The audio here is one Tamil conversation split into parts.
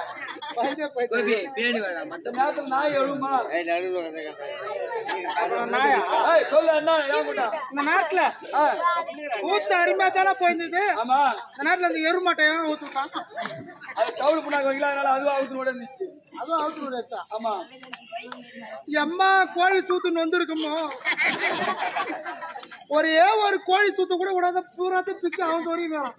பயந்தே போயிட்டேன். மத்த நேரத்துல நாய் எழுமா அப்புறம் நாயா? ஏய் சொல்லு என்ன ஏன் கூட்டா இந்த நாட்டுல ஆ, ஊத்து அருமையா தானே போயிருந்தது ஆமா இந்த நாட்டுல இந்த எருமாட்டை எவன் ஊத்துட்டான் அது தவிடு புண்ணாக்கு வைக்கல அதனால அதுவும் அவுத்து கூட இருந்துச்சு அதுவும் அவுத்து விடாச்சா ஆமா எம்மா கோழி சூத்துன்னு வந்திருக்குமோ ஒரே ஒரு கோழி சூத்து கூட விடாத பூராத்தையும் பிச்சு அவன் வரையும் வரும்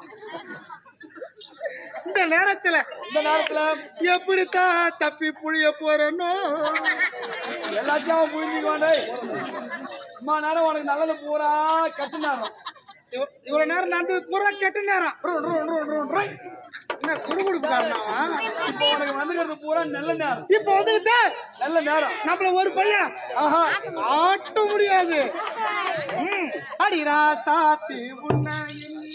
இந்த நேரத்துல இந்த நேரத்துல எப்படித்தான் தப்பி புழிய போறேனோ எல்லாத்தையும் அவன் புரிஞ்சுக்குவான் டேய் அம்மா நேரம் உனக்கு நல்லது பூரா கட்டு நேரம் இவ- இவ்வளவு நேரம் நடந்தது பூரா கெட்ட நேரம் ரு, ரு, ரு, ரு, ரு. என்ன குடுகுடுக்காரனாவா இப்போ உனக்கு வந்துக்கிறது பூரா நல்ல நேரம் இப்ப வந்துகிட்ட நல்ல நேரம் நம்மள ஒரு பையன் ஆஹா ஆட்ட முடியாது ம், அடி ராசாத்தி உன்னை எண்ணி.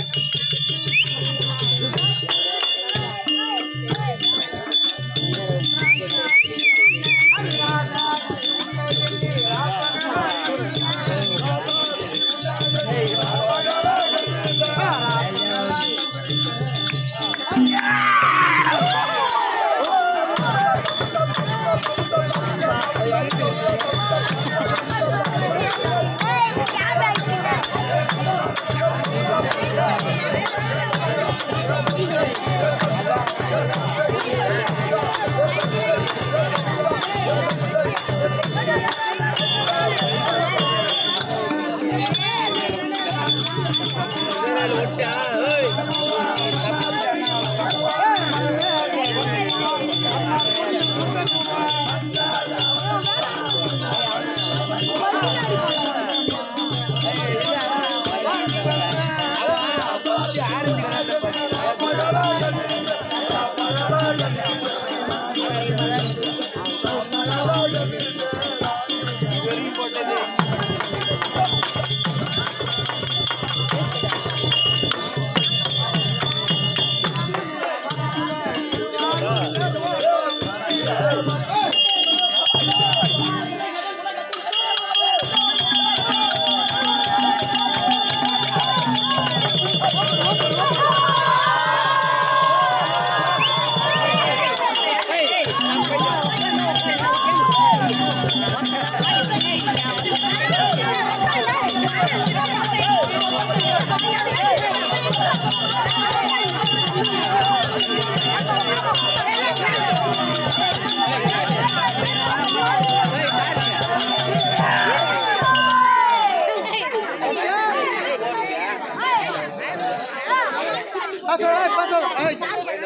பேசாத, ஏய், பேசாத, ஏய்.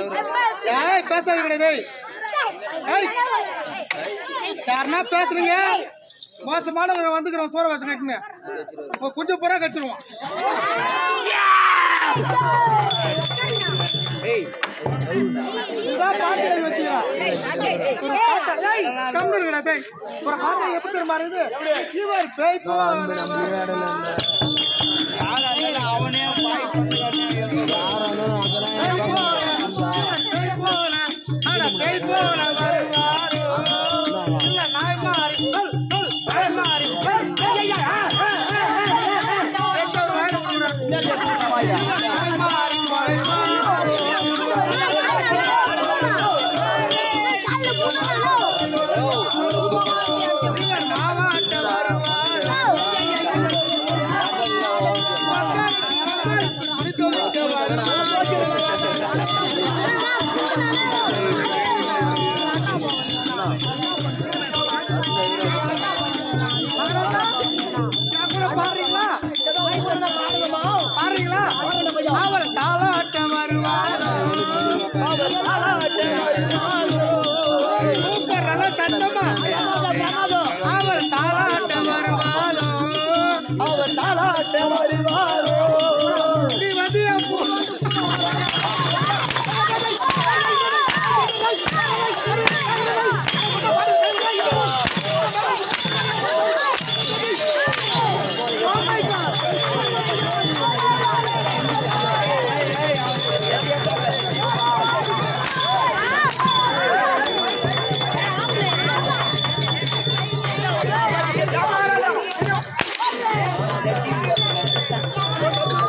ஏய், பேசாத கிடையாது ஏய். ஏய். யாருன்னா பேசுறீங்க மோசமானவங்க வந்துக்கிறோம் சோற வாசம் கட்டுங்க இப்போ கொஞ்சம் புறா கச்சிருவோம் இதான் பாட்டு எழுதி வச்சியா? ஒரு பாட்டை- ஏய், கம்முனு இருங்கடா, டேய். ஒரு பாட்டை எப்படி தெரியுமா இருக்குது? இவர் பேய் போல பேய் போல, பேய் போல, அட பேய் போல வருவாரோ. இல்ல, நாய் மாறி, சொல், சொல், நாய் மாறி, சொல், ஏய், ஏய், ஏய், ஏய், ஏய், ஏய், ஏய். எங்க ஒரு வாயில போடுறா. இல்ல, நாய் மாறி மறைவாரோ. இவர் நாவாட்ட வருவாரோ. குடித்தொழிக்க வருவாரோ. நான் கூட பாடுறீங்களா பாடுறீங்களா அவள் தாளாட்ட வருவாரோ சூப்பர் நல்லா சத்தமா அவள் தாளாட்ட வருவாரோ நீ வந்து என் பொண்ணு Thank you.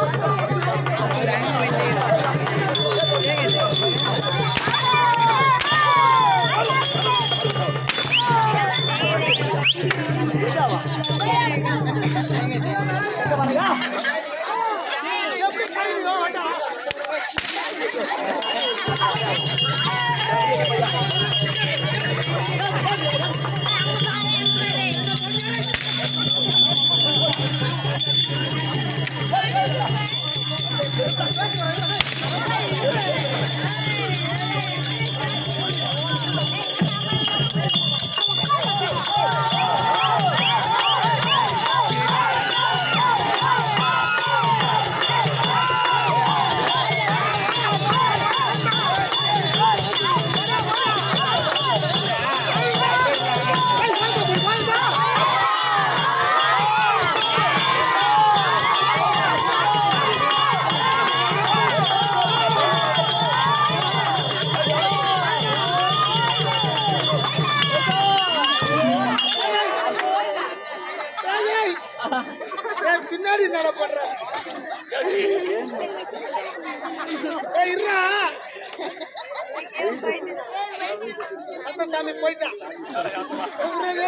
அந்த சாமி போயிட்டான் உங்களை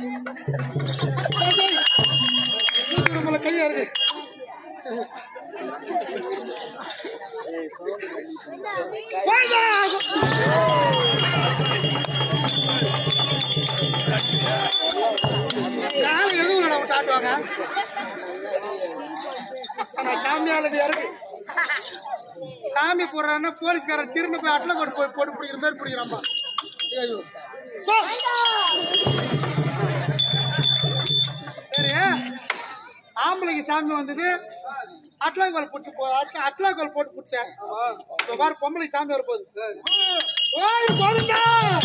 நம்மள கையா இருக்கு போயிடா. நானும் எதுவும் இல்லை நம்ம காட்டுவாங்க ஆனா சாமியாலடி இருக்கு சாமி போடுறான்னா போலீஸ்காரன் திரும்ப போய் அட்ல கொண்டு போய் போட்டு பிடிக்கிற மாதிரி பிடிக்கிறான்பா ஐயோ போ. சரி ஆம்பளைக்கு சாமி வந்தது அட்லாங்கோல் பிடிச்சி போ அட்லா அட்லாங்கோல் போட்டு பிடிச்சேன் இப்போ பாரு பொம்பளை சாமி வரப்போகுது ஓய் கோவிந்தா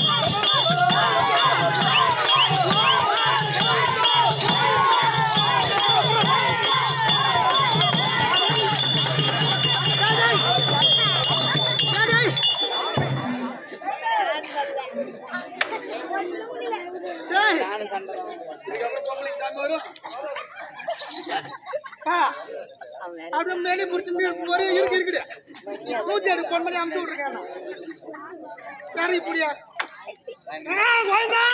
டேய் இதுக்கப்புறம் பொம்பளை சாமி வரும் பா அப்படியே மேலே முடிச்சு ஒரே இருக்கு இருக்குடு நூத்தி எட்டு பொன் பண்ணி அமுச்சு விட்டுருக்காங்க சரி இப்படியா ஆ, கோவிந்தா!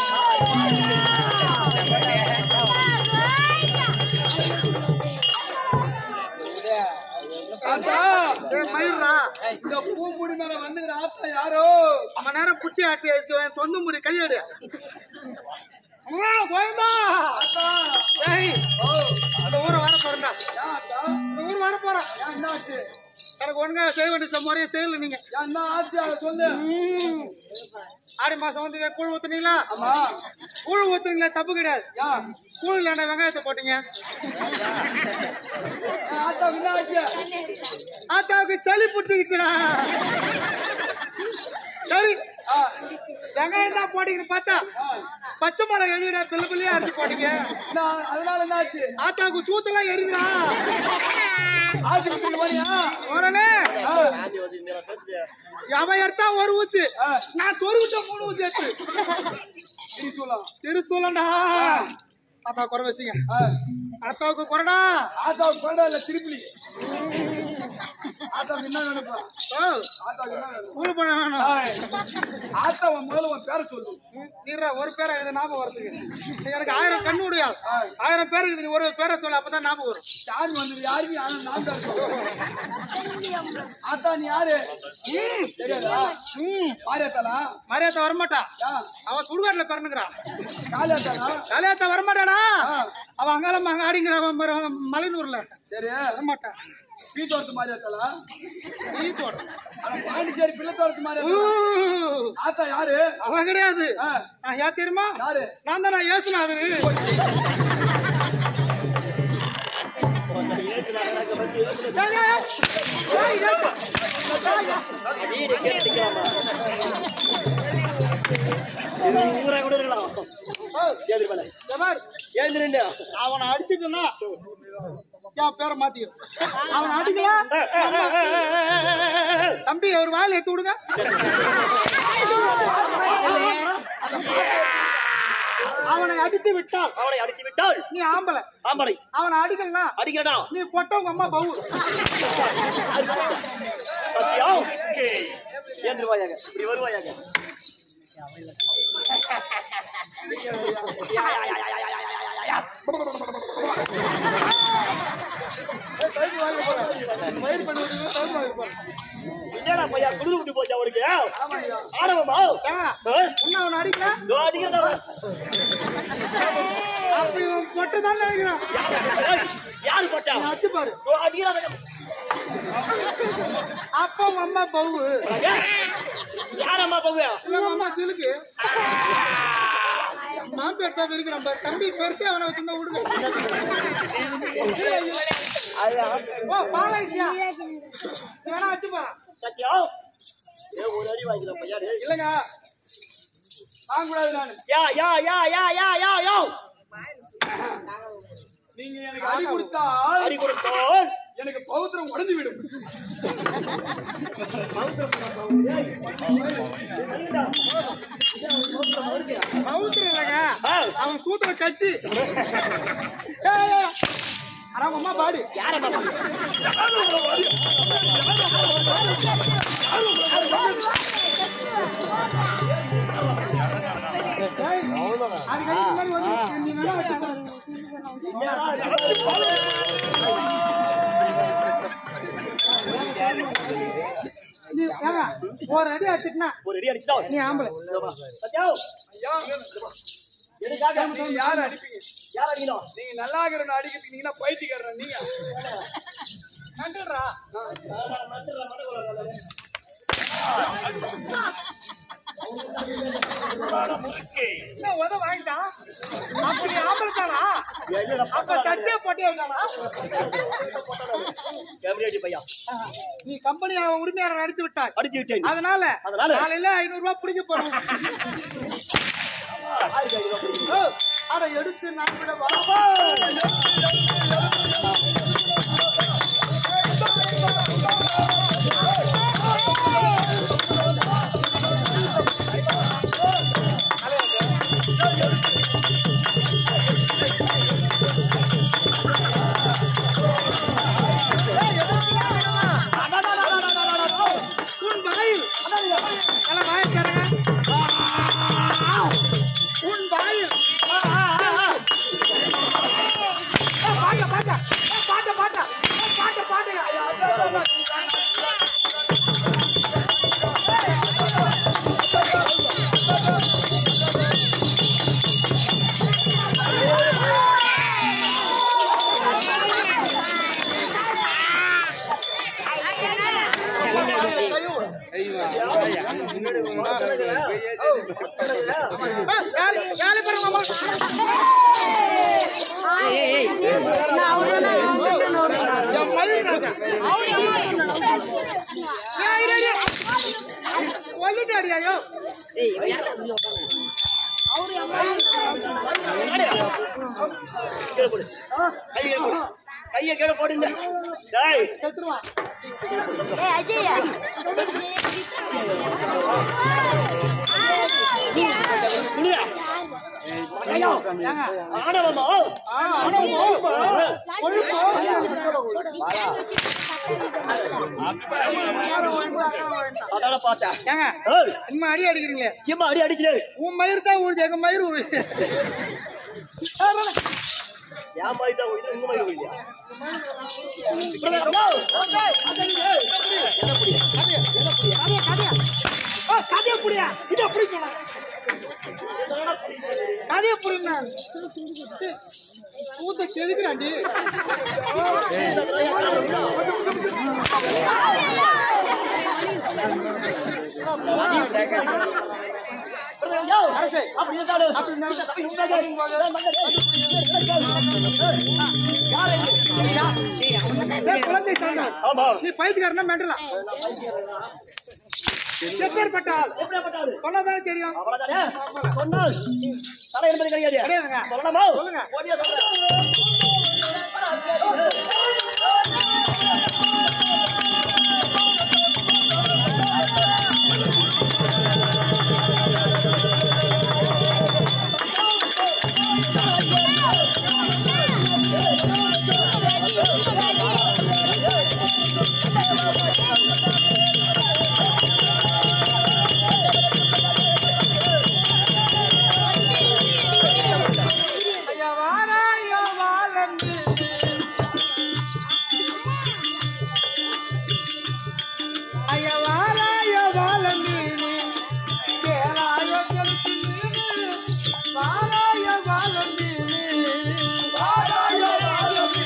ஆத்தா ஏய், மயிரா இந்த பூமுடி மேல வந்துக்கிற ஆத்தா யாரோ அம்மா நேரம் புடிச்சு ஆட்டி என் சொந்த முடி கையெடு ஆ, கோவிந்தா ஆத்தா ஏய் ஓ அந்த ஊரை வர போறேன்டா ஏன் ஆத்தா இந்த ஊர் வர போறேன் ஏன் என்ன ஆச்சு எனக்கு ஒழுங்கா செய்ய வேண்டிய முறையை செய்யல நீங்க ஏன் என்ன ஆச்சு அதை சொல்லு ம். ஆடி மாசம் வந்து கூழ் ஊத்துனீங்களா ஆமா கூழ் ஊத்துனீங்களா தப்பு கிடையாது ஏன் கூழ் இல்லாண்ட வெங்காயத்தை போட்டீங்க ஏன் ஆத்தா என்ன ஆச்சு ஆத்தாவுக்கு சளி பிடிச்சிக்கிச்சுடா சரி ஆ வெங்காயம் தான் போட்டீங்கன்னு பார்த்தா ஆ பச்சை மிளகா எதுடா பிள்ளை பிள்ளையா அரைச்சு போட்டீங்க என்ன அதனால என்ன ஆச்சு ஆத்தாவுக்கு சூத்தெல்லாம் எரியுதுடா ஆச்சு விட்டு வரியா உடனே ஆ அவன் எடுத்தா ஒரு ஊச்சு ஆ நான் சொரு விட்ட மூணு ஊச்சு எடுத்து சரி சொல்லலாம் திருசூலண்டா ஆத்தா குறை வச்சுங்க ஆ ஆத்தாவுக்கு குறைடா ஆத்தாவுக்கு கொண்டா இல்ல திருப்பி ஆத்தாவுக்கு என்ன வேணும்ப்பா ஓ ஆத்தாவுக்கு என்ன வேணும் கூழ் பண்ண வேணும் ஆய். ஆத்தாவை முதல்ல உன் பேரை சொல்லு நீரா ஒரு பேரை இது ஞாபகம் வரதுக்கு எனக்கு ஆயிரம் கண்ணு விடியால் ஆ. ஆயிரம் பேருக்கு நீ ஒரு பேரை சொல்ல அப்பதான் ஞாபகம் வரும் சாமி வந்தது யாருக்கு ஆனா நான் தான் சொல்லுவேன். ஆத்தா நீ யாரு தெரியாதா ம் மாரியாத்தாளா மரியாதை வரமாட்டா யா அவன் சுடுகாட்டுல பிறந்துக்கிறான் காளியாத்தாளா தலையாத்த வரமாட்டாடா ஆ. அவன் அங்கால அங்காடிங்கிற மலைநூர்ல சரி வரமாட்டான் பீத்தோரத்து மாரியாத்தாளா ஈத்தோட ஆனா பாண்டிச்சேரி பிள்ளைத்தோரத்து ஊ, மாரியாத்தா ஆத்தா யாரு அவன் கிடையாது ஆ, நான் ஏன் தெரியுமா யாரு நான் தான் நான் ஏசுனாது ஊரா கூட இருக்கலாம் எவர் எழுந்திருண்டு அவனை அடிச்சுட்டா என் பேரை மாத்தியும் அவனை அடிக்கலாம் தம்பி ஒரு வாயில் எடுத்து விடுங்க அவனை அடித்து விட்டால் அவனை அடித்து விட்டால் நீ ஆம்பளை ஆம்பளை அவனை அடிக்கலனா அடிக்கிறடா நீ பொட்டவங்க அம்மா பவு சத்யா ஏந்திருவாயாக இப்படி வருவாயாக என்னடா பையா குளிர் விட்டு போச்சு அவனுக்கு ஆடவமா என்ன அவனை அடிக்கல அடிக்கிறடா அப்ப இவன் பொட்டு தான் நினைக்கிறான் யாரு போட்டா நீ அடிச்சு பாரு அடிக்கிறாங்க அப்பா உங்க அம்மா பவு யாரம்மா பகுயா இல்ல உங்க அம்மா சிலுக்கு நான் பெருசா இருக்கிறான் பாரு தம்பி பெருசா அவனை வச்சிருந்தா விடுங்க ஓ பாலாய்ச்சியா வேணா வச்சு போறான் சத்யா ஏ ஒரு அடி வாங்கிக்கிற பையா டேய். இல்லங்க வாங்கக்கூடாது நானு யா யா யா யா யா யா யா நீங்க எனக்கு அடி கொடுத்தால் அடி கொடுத்தோம் எனக்கு பௌத்திரம் உடைஞ்சு விடும் பவுத்தர் இல்லைங்க ஆ, அவன் சூத்துல கட்டி ஏய், ஏய், அட உங்க அம்மா பாடி யாரம்மா பகு? ஏய் நீ ஏங்க, ஒரு அடி அடிச்சிட்டுனா ஒரு அடி அடிச்சுட்டா நீ ஆம்பளை சத்யா ஐயா எதுக்காக நீங்க யார் அடிப்பீங்க யார் அடிக்கணும் நீங்க நல்லா இருக்கிற அடிக்கிறதுக்கு நீங்க பைத்தியக்காரன் நீங்க நன்றிடுறா என்ன உத வாங்கிட்டான் அப்ப நீ ஆம்பளை தானா அப்ப சத்திய போட்டி தானா கேமரா பையா நீ கம்பெனி உரிமையாளர் அடித்து விட்டாய் அடிச்சு விட்டேன் அதனால அதனால? காலையில ஐநூறு ரூபாய் பிடிக்க போறோம் ஓ, அட எடுத்து நான் விட வா உன் வாயில் நல்ல வாயில் தரங்க உன் வாயில் பாட்ட பாட்ட பாட்ட பாட்ட பாட்ட பாட்ட வேலை வேலை பாருங்க மாமா என் மயில் ராஜா ஏய், இரு, இரு. கொல்லிட்டு அடியாயோ கீழே போடு கையை கீழே போடு கையை கீழே போடுங்க டேய் செத்துருவான் குடுடா ஐயோ ஏங்க ஆனவமா ஆ, ஆனா கொழுப்பு அதான பார்த்தேன் ஏங்க ஏய் இனிமே அடி அடிக்கிறீங்களே ஏம்மா அடி அடிச்சுடு உன் மயிர் தான் ஊழுது எங்க மயிர் ஊழுது ஏன் மாதிரி தான் இது உங்க மாதிரி இல்லையா கதைய புடியா இது அப்படி சொன்ன கதைய புரியுங்க ஊத்த கெழுக்கிறாண்டி அரசே அப்படி இருந்தாலும் அப்படி இருந்தாலும் ஏய், குழந்தை சார்ந்தார் ஆமா நீ பைத்தியக்காரனா மெண்டலா எப்பேற்பட்ட ஆள் எப்படியாப்பட்டாரு சொன்னதானே தெரியும் அவ்வளவுதானே சொன்னால் தலை என்பது கிடையாது கிடையாதுங்க சொல்லலாமா சொல்லுங்க. ஓடியா சொல்றேன் ஐயா வாராயோ வாழந்து ஐயா வாராயோ வாழந்து கேளாயோ கெளுத்தி வாராயோ வாழந்து வாராயோ வாழந்து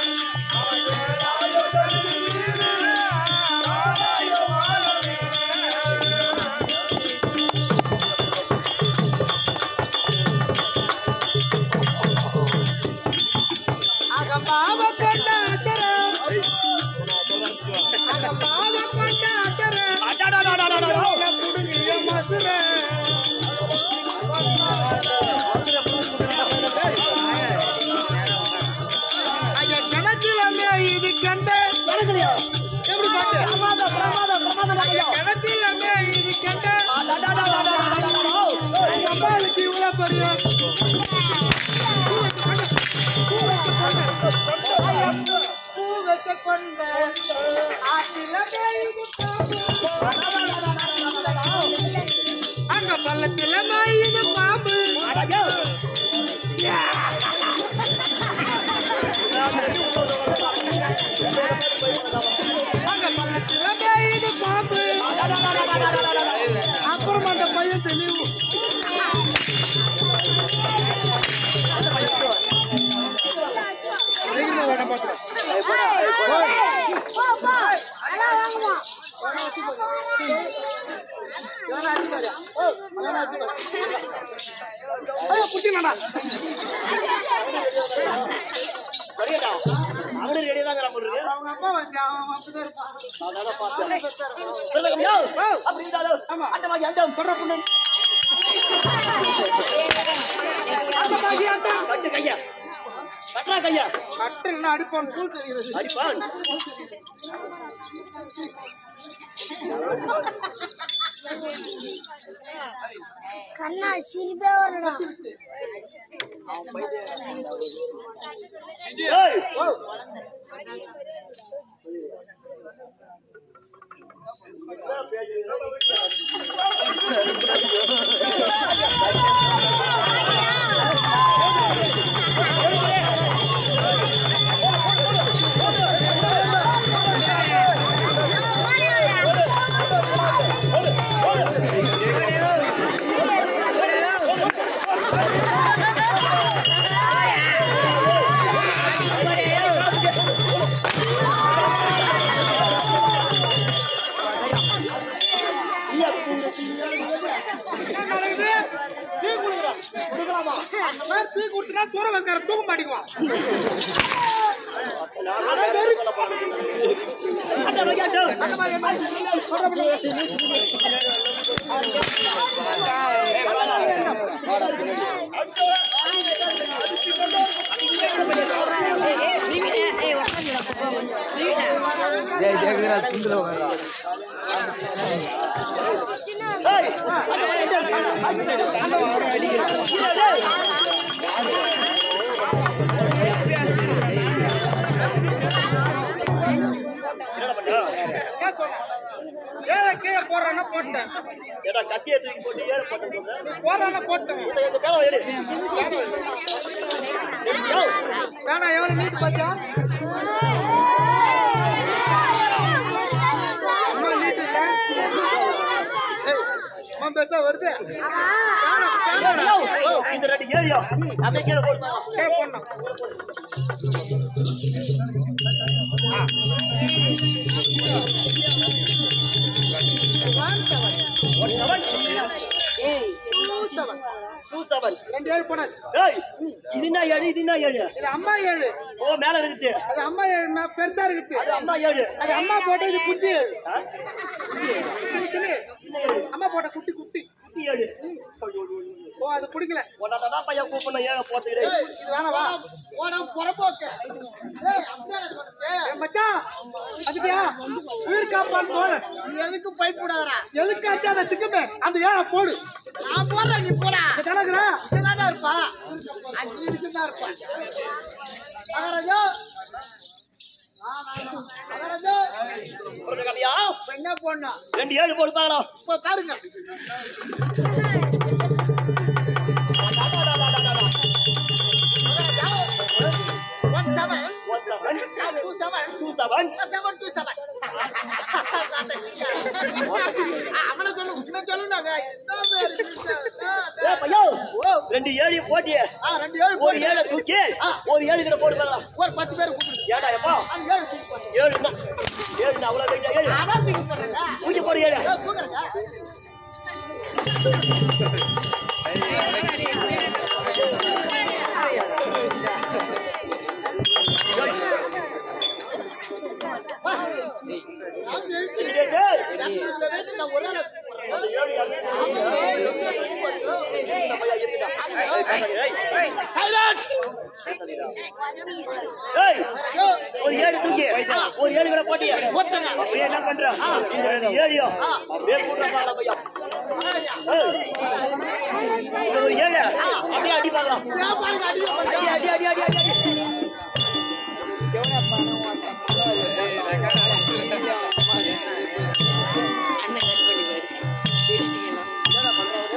அக மாவ கொண்ட அச்சர அக மாவ கொண்ட அச்சர புடுங்கிய மசுர ஐயா கிணத்திலமே இது கண்ட எப்படி பாட்டு ஐயா கிணத்திலமே இது கண்ட அம்மாளுக்கு இவ்வளவு பெரிய பூ வச்ச கொண்ட ஆற்றிலமே இது பாம்பு அங்க பள்ளத்திலமே இது பாம்பு பயம் தெளிவு சரியாடா அவனு ரெடியா தான் நம்ம இருக்கு அவங்க அம்மா வந்து அவன் அப்படிதான் இருப்பான் அதான் பார்த்தேன் சொல்லுங்க அப்படி இருந்தாலும் அந்த மாதிரி அண்டம் சொல்ற பொண்ணு கட்டு கையா கட்டுறா கையா கட்டில் அடிப்பான் கூழ் தெரிகிறது அடிப்பான் கண்ணா சிரிப்பே வரலாம் ஏய் நடக்குது டீ குடுக்குறான் குடுக்கலாமா அந்த மாதிரி டீ குடுத்துனா சூரவஸ்காரம் தூக்க மாட்டேங்குவான் அந்த மாதிரி அண்டம் அந்த மாதிரி என்ன சொல்ற பொண்ணு ஜெய் ஜெயகுராஜ் குந்திர ஏய் அந்த மாதிரி ஏன் சொன்ன? ஏழை கீழே போடுறான்னா போட்டேன் ஏடா கத்தியை தூக்கி போட்டு ஏழு போட்டு சொல்றேன் போடுறான்னா போட்டேன் இந்த பேரம் எடு வேணா எவ்வளவு நீட்டு பார்த்தா அம்மா நீட்டு இல்ல ஏய், அம்மா பெருசா வருது வேணாம், வேணாம். இந்த ரெண்டு ஏரியா அப்படியே கீழே போட்டு ஏய், பொண்ணு. One seven Two seven. Two seven ரெண்டு ஏழு போனாச்சு ஏய் இது என்ன ஏழு இது என்ன ஏழு இது அம்மா ஏழு ஓ மேல இருக்குது அது அம்மா ஏழு மே- பெருசா இருக்குது அது அம்மா ஏழு அது அம்மா போட்ட இது குட்டி ஏழு ஆ? சின்ன சின்ன அம்மா போட்ட குட்டி குட்டி குட்டி ஏழு ஓ அது பிடிக்கல உன்னதான் பையன் கூப்பிடணும் ஏழை போத்துக்கிறேன் இது வேணாவா ஏய் மச்சான் அதுக்கியா உயிர் காப்பான் போல எதுக்கு பைப் விடாதரா எதுக்கு அச்சான சிக்கமே அந்த ஏழை போடு நான் போடுறேன் நீ போடா கணக்குறா இங்கதான் இருப்பா அஞ்சு நிமிஷம் தான் இருப்பா மகாராஜா ஆ, வேணாம். மகாராஜா சொல்லுங்க கம்மியா இப்ப என்ன போடணும் ரெண்டு ஏழு போட்டு பார்க்கலாம் இப்ப பாருங்க one seven one seven two seven two seven seven two seven அவனை சொல்லு உன்னை சொல்லுனாங்க என்ன பேரு ஏ பையோ ரெண்டு ஏழு போட்டி ஆ ரெண்டு ஏழு ஒரு போடு. ஏழை தூக்கி ஆ. ஒரு ஏழு கிட்ட போட்டு பார்க்கலாம் ஒரு பத்து பேர் கூப்பிடு ஏடா எப்பா அந்த ஏழு தூக்கி போடுங்க ஏழுண்ணா ஏழுண்ணா அவ்வளோ வெயிட்டா ஏழு அதான் தூக்கி போடுறேங்க தூக்கி போடு ஏழு ஏய், தூக்குறேங்க நான் எழுதி- ஏய், நான் இந்த ரேட்டு நான் ஒரு ஆளை கூப்பிடுறேன். அந்த ஏழு ஏழு. ஆமாங்க, எங்க பேசி போறது? இந்த பையன் இருக்குடா. ஏய், ஏய், Silence! ஏய், ஒரு ஏழு தூக்கி ஒரு ஏழு கூட போட்டியா போட்டேங்க. அப்படியே என்ன பண்ற இந்த ரெண்டு ஏழியோ அப்படியே கூட்ட பாக்கலாம் பையா ஏய், இந்த ஒரு ஏழு அப்படியே அடி பார்க்கலாம் ஏன் பாருங்க, அடிக்க அடி பாருங்க. அடி அடி அடி அடி அடி என்னடா பண்றாங்க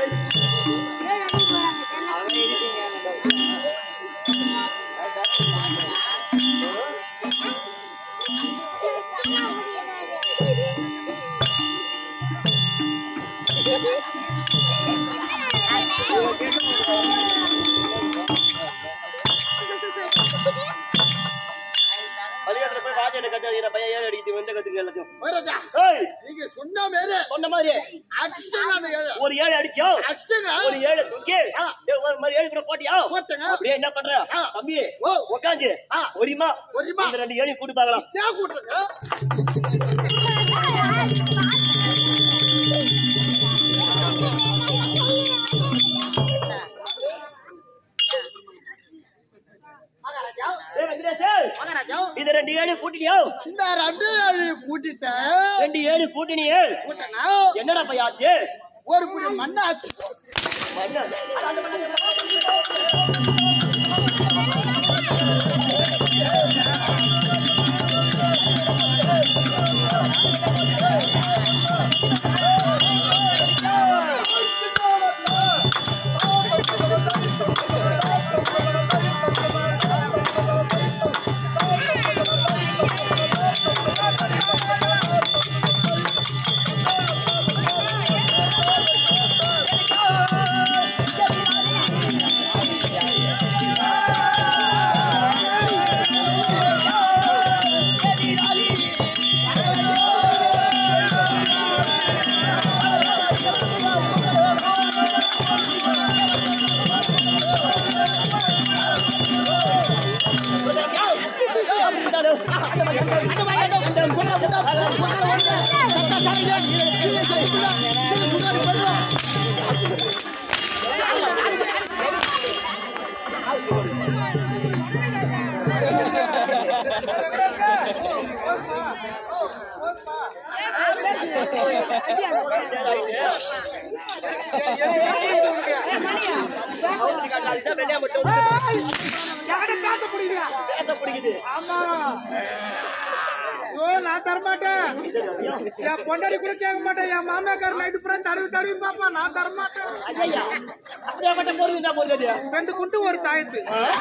ஏய், பள்ளிக்கூடத்துல போய் வாத்தியார்ட்ட கத்து பையன் ஏழு அடிக்குது வந்து கத்துங்க எல்லாத்தையும் போயிடுச்சா ஏய் நீங்க சொன்ன மாதிரி சொன்ன மாதிரி அடிச்சுங்க அந்த ஏழு ஒரு ஏழு அடிச்சியோ அடிச்சுங்க ஒரு ஏழு தூக்கி ஆ. ஏய், ஒரு மாதிரி ஏழு கூட போட்டியா போட்டேங்க அப்படியே என்ன பண்ற ஆ. தம்பி ஓ. உட்காந்து ஆ. ஒரிமா ஒரிமா. இந்த ரெண்டு ஏழு கூட்டு பார்க்கலாம் ஏன் கூட்டுருங்க மகாராஜா ஏய் வெங்கடேஷ் மகாராஜா இது ரெண்டு ஏழு கூட்டினியோ இந்த ரெண்டு ஏழு கூட்டிட்டேன் ரெண்டு ஏழு கூட்டினியே கூட்டனா என்னடா பையாச்சு ஒரு புடி மண்ணாச்சு பேச பிடிக்குது ஆமா ஐயோ நான் தரமாட்டேன் என் பொண்டாடி கூட கேட்க மாட்டேன் என் மாமியாக்கார நைட்டு பூரா தடவி தடவி பாப்பா நான் தரமாட்டேன் ஐயா அப்படியே மட்டும் போடுங்க போடுறது ரெண்டு குண்டு ஒரு தாயத்து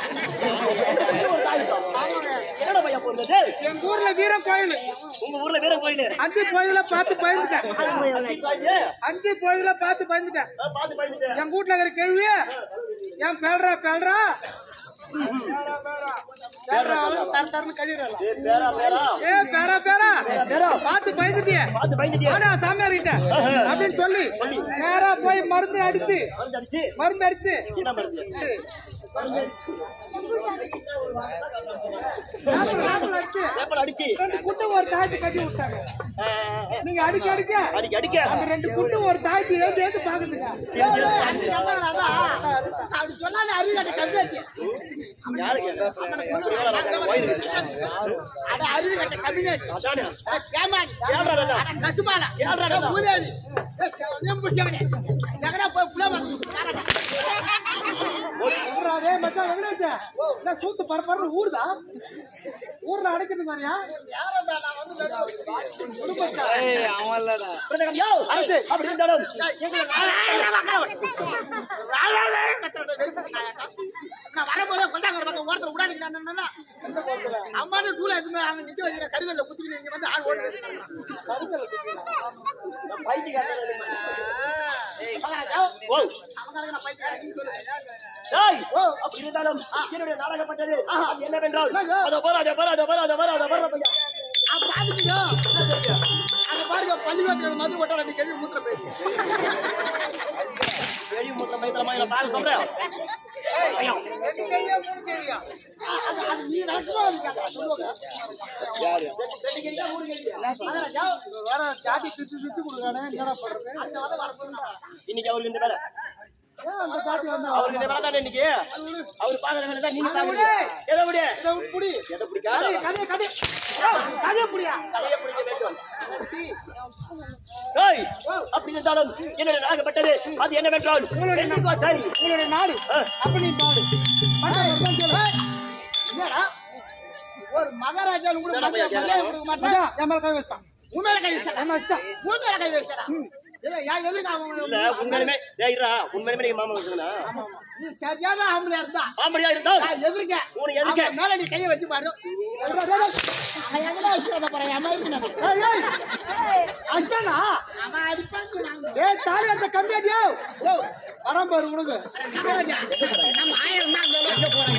என்னடா பையா போடுறது எங்க ஊர்ல வீர கோயில் உங்க ஊர்ல வீர கோயில் அந்தி கோயில பார்த்து பயந்துட்டேன் அந்தி கோயில பார்த்து பயந்துட்டேன் பாத்து பயந்துட்டு என் வீட்டுல இருக்கிற கேள்வி என் பேல்றா பேல்றா பேல்றா தர தரன்னு கழிறாளா ஏய், பேரா பேரா ஏ பேரா பேரா பேரா பார்த்து பயந்துட்டியே பாத்து பயந்துட்டியா ஆனா சாமியார் கிட்ட அப்படின்னு சொல்லி நேரா போய் மருந்து அடிச்சு வந்து அடிச்சு மருந்து அடிச்சு என்ன மருந்து ஆப்பிள் ஆப்பிள் அடிச்சு பேப்பர் அடிச்சு ரெண்டு குண்டு ஒரு தாயத்து கட்டி விட்டாங்க ஆ, நீங்க அடிக்க அடிக்க அடிக்க அடிக்க அந்த ரெண்டு குண்டு ஒரு தாயத்து ஏந்து ஏந்து பாக்குதுங்க அப்படி சொன்னா அறிவாட்ட கம்மியாச்சு யாருக்கு அட அறிவு கட்ட கம்மியாச்சு அதானே கேமாடி கேள்றா நல்லா. அட கசுமாலா கேள்றா நல்லா. பூதேவி நம்பிச்சவனே எங்கடா போய் புலமா ஊர்ரா, டேய் மச்சான் வெங்கடேஷ் என்ன சூத்து பரப்பரன்னு ஊருதா ஊர்ல அடைக்கிறது மாதிரியா யாரடா நான் வந்து பிரதகம் யோ அப்படி இருந்தாலும் நான் வரும்போதே கொண்டாங்க ஒரு பக்கம் ஓரத்துல விடாதீங்க அம்மானு டூல எதுவுமே அங்க நிக்க வைக்கிற கருகல்ல குத்திக்கிட்டு இங்க வந்து ஆள் ஓடுது மகாராஜா, ஓ அவங்களுக்கு நான் பைத்தியக்காரன், நீங்க சொல்லுங்க. டேய் ஓ. அப்படி இருந்தாலும் என்னுடைய நாடகப்பட்டது ஆஹா. அது என்னவென்றால் என்னங்க? அதோ பாரு அதோ பாரு அதோ பாரு அதோ பாரு அதோ பாரு பையா அங்க பாத்துக்கீங்க. அங்க பாருங்க பள்ளிக்கூடத்துல மது கொட்டால அப்படி கழுவி மூத்திர போயிருக்கு வெளிய மூத்திர பயத்திரமா என்ன பாரு சொல்றேன் ஐயா ரெண்டு கையா மூணு கையா அது அது நீ நடக்குமா அது கேட்கலாம் சொல்லுவாங்க மகாராஜா வேற ஜாட்டி திச்சு திச்சு கொடுக்குறானே என்னடா பண்றது அந்த வந்து வரப்போகுது இன்னைக்கு அவருக்கு இந்த வேலை ஏன் அந்த ஜாட்டி வந்தா அவருக்கு இந்த வேலை தானே இன்னைக்கு அவர் பாக்குற வேலை தான் நீங்க அதை பாக்குறீங்க விடு. எதை விடு இதை புடி எதை பிடிக்காத கதை கதை கதை கதையை புடியா தலையை பிடிக்க வேண்டும் டேய் அப்படி இருந்தாலும் என்னுடைய நாகப்பட்டது அது என்னவென்றால் வெள்ளிக்கோட்டை உங்களுடைய நாடு அப்ப நீ பாடு மச்சான் மச்சான் சொல்லு. என்னடா ஒரு மகாராஜா கூட என்னடா பையா மரியாதை கொடுக்க மாட்டேன் மச்சான், என் மேல கை வச்சிட்டான் உண்மையில கை வச்சா என்ன வச்சிட்டான் உண்மையில கை வச்சா இல்ல ஏன் எதுக்கு அவன் இல்ல உண்மையிலுமே டேய் இருடா உண்மையிலுமே நீங்க மாமா வச்சுக்கணும் நீ சரியான ஆம்பளையா இருந்தா ஆம்படியா இருந்தால் நான் எதிர்க்க உனக்கு எதுக்கு? அவன் மேல நீ கையை வச்சு பாரு அவன் எங்கடா வச்சுக்கிறத போறேன் என் மாதிரி நான் ஏய், ஏய், அடிச்சானா அவன் அடிப்பான்னு நாங்க ஏய் தாலி அந்த கம்பி அடியோ வரம்பாரு உனக்கு மகாராஜா நம்ம ஆயிரம் தான் அங்க வைக்க போறாங்க